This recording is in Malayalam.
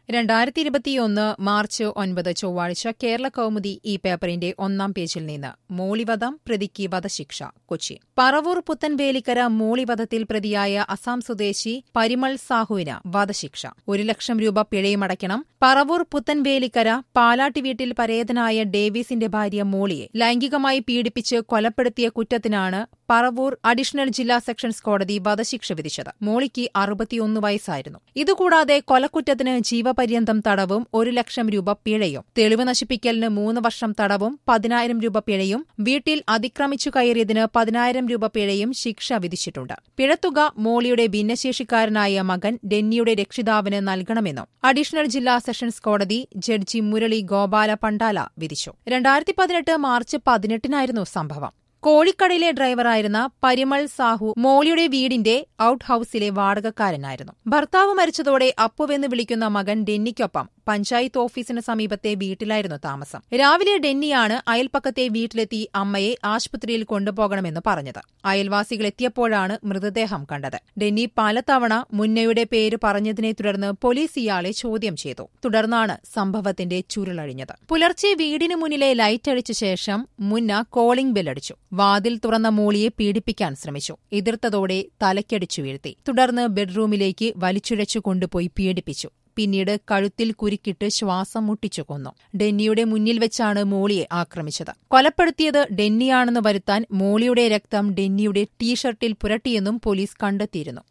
രണ്ടായിരത്തി ഇരുപത്തിയൊന്ന് മാർച്ച് ഒൻപത് ചൊവ്വാഴ്ച കേരള കൗമുദി ഈ പേപ്പറിന്റെ ഒന്നാം പേജിൽ നിന്ന് മൂളിവധം പ്രതിക്ക് വധശിക്ഷ കൊച്ചി പറവൂർ പുത്തൻവേലിക്കര മൂളിവധത്തിൽ പ്രതിയായ അസം സ്വദേശി പരിമൾ സാഹുവിന് വധശിക്ഷ ഒരു ലക്ഷം രൂപ പിഴയുമടയ്ക്കണം പറവൂർ പുത്തൻവേലിക്കര പാലാട്ടി വീട്ടിൽ പരേതനായ ഡേവിസിന്റെ ഭാര്യ മോളിയെ ലൈംഗികമായി പീഡിപ്പിച്ച് കൊലപ്പെടുത്തിയ കുറ്റത്തിനാണ് പറവൂർ അഡീഷണൽ ജില്ലാ സെഷൻസ് കോടതി വധശിക്ഷ വിധിച്ചത് മോളിക്ക് അറുപത്തിയൊന്ന് വയസ്സായിരുന്നു ഇതുകൂടാതെ കൊലക്കുറ്റത്തിന് ജീവപര്യന്തം തടവും ഒരു ലക്ഷം രൂപ പിഴയും തെളിവ് നശിപ്പിക്കലിന് മൂന്ന് വർഷം തടവും പതിനായിരം രൂപ പിഴയും വീട്ടിൽ അതിക്രമിച്ചു കയറിയതിന് പതിനായിരം രൂപ പിഴയും ശിക്ഷ വിധിച്ചിട്ടുണ്ട് പിഴത്തുക മോളിയുടെ ഭിന്നശേഷിക്കാരനായ മകൻ ഡെന്നിയുടെ രക്ഷിതാവിന് നൽകണമെന്നും അഡീഷണൽ ജില്ലാ സെഷൻസ് കോടതി ജഡ്ജി മുരളി ഗോപാല പണ്ടാല വിധിച്ചു രണ്ടായിരത്തി പതിനെട്ട് മാർച്ച് പതിനെട്ടിനായിരുന്നു സംഭവം കോഴിക്കടയിലെ ഡ്രൈവറായിരുന്ന പരിമൾ സാഹു മോളിയുടെ വീടിന്റെ ഔട്ട് ഹൌസിലെ വാടകക്കാരനായിരുന്നു ഭർത്താവ് മരിച്ചതോടെ അപ്പുവെന്ന് വിളിക്കുന്ന മകൻ ഡെന്നിക്കൊപ്പം പഞ്ചായത്ത് ഓഫീസിന് സമീപത്തെ വീട്ടിലായിരുന്നു താമസം രാവിലെ ഡെന്നിയാണ് അയൽപ്പക്കത്തെ വീട്ടിലെത്തി അമ്മയെ ആശുപത്രിയിൽ കൊണ്ടുപോകണമെന്ന് പറഞ്ഞത് അയൽവാസികൾ എത്തിയപ്പോഴാണ് മൃതദേഹം കണ്ടത് ഡെന്നി പലതവണ മുന്നയുടെ പേര് പറഞ്ഞതിനെ തുടർന്ന് പോലീസ് ഇയാളെ ചോദ്യം ചെയ്തു തുടർന്നാണ് സംഭവത്തിന്റെ ചുരുളഴിഞ്ഞത് പുലർച്ചെ വീടിന് മുന്നിലെ ലൈറ്റ് അടിച്ച ശേഷം മുന്ന കോളിംഗ് ബെല്ലടിച്ചു വാതിൽ തുറന്ന മോളിയെ പീഡിപ്പിക്കാൻ ശ്രമിച്ചു എതിർത്തതോടെ തലയ്ക്കടിച്ചു വീഴ്ത്തി തുടർന്ന് ബെഡ്റൂമിലേക്ക് വലിച്ചുഴച്ചു കൊണ്ടുപോയി പീഡിപ്പിച്ചു പിന്നീട് കഴുത്തിൽ കുരുക്കിട്ട് ശ്വാസം മുട്ടിച്ചു കൊന്നു ഡെന്നിയുടെ മുന്നിൽ വെച്ചാണ് മോളിയെ ആക്രമിച്ചത് കൊലപ്പെടുത്തിയത് ഡെന്നിയാണെന്ന് വരുത്താൻ മോളിയുടെ രക്തം ഡെന്നിയുടെ ടീഷർട്ടിൽ പുരട്ടിയെന്നും പോലീസ് കണ്ടെത്തിയിരുന്നു